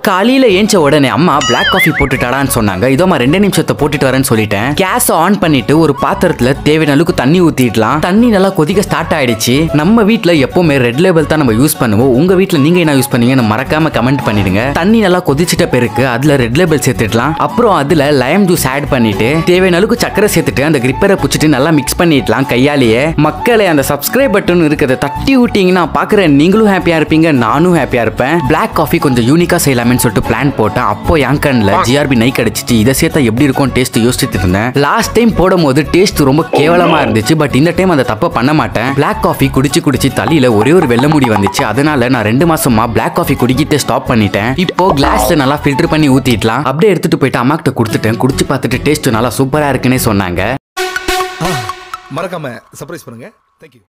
காலையில ஏஞ்ச உடனே அம்மா பிளாக் காஃபி போட்டுட்டாடான்னு சொன்னாங்க இதோமா ரெண்டு நிமிஷத்தை போட்டுட்டு வரேன்னு சொல்லிட்டேன் கேஸ் ஆன் பண்ணிட்டு ஒரு பாத்திரத்துல தேவையான அளவுக்கு தண்ணி ஊத்திடலாம் தண்ணி நல்லா கொதிக்க ஸ்டார்ட் ஆயிடுச்சு நம்ம வீட்ல எப்பவுமே ரெட் லேபிள் தான் நம்ம யூஸ் பண்ணுவோம் உங்க வீட்ல நீங்க என்ன யூஸ் பண்ணீங்கன்னு மறக்காம கமெண்ட் பண்ணிடுங்க தண்ணி நல்லா கொதிச்சிட்ட பிறகு அதுல ரெட் லேபிள் சேர்த்துடலாம் அப்புறம் அதுல லயம் ஜூஸ் ஆட் பண்ணிட்டு தேவையான அளவுக்கு சக்கரை சேர்த்துட்டு அந்த கிரிப்பரை பிடிச்சிட்டு நல்லா மிக்ஸ் பண்ணிடலாம் கையாலேயே மக்களே அந்த சப்ஸ்கிரைப் பட்டன் இருக்கிறத தட்டி விட்டீங்கன்னா பாக்குற நீங்களும் ஹாப்பியா இருப்பீங்க நானும் ஹாப்பியா இருப்பேன் பிளாக் காஃபி கொஞ்சம் யூனிக்கா செய்யலாமேன்னு சொல்லிட்டு பிளான் போட்டேன் அப்போ என் கண்ணில் ஜிஆர்பி நை கிடைச்சிச்சு இதை சேர்த்தா எப்படி இருக்கும் டேஸ்ட் யோசிச்சுட்டு இருந்தேன் லாஸ்ட் டைம் போடும்போது டேஸ்ட் ரொம்ப கேவலமா இருந்துச்சு பட் இந்த டைம் அந்த தப்பை பண்ண மாட்டேன் பிளாக் காஃபி குடிச்சு குடிச்சு தலையில ஒரே ஒரு வெள்ளை முடி வந்துச்சு அதனால நான் ரெண்டு மாசமா பிளாக் காஃபி குடிக்கிட்டே ஸ்டாப் பண்ணிட்டேன் இப்போ கிளாஸ்ல நல்லா ஃபில்டர் பண்ணி ஊத்திடலாம் அப்படியே எடுத்துட்டு போயிட்டு அம்மா கிட்ட கொடுத்துட்டேன் குடிச்சு பார்த்துட்டு டேஸ்ட் நல்லா சூப்பரா இருக்குன்னே சொன்னாங்க மறக்காம சர்ப்ரைஸ் பண்ணுங்க தேங்க்யூ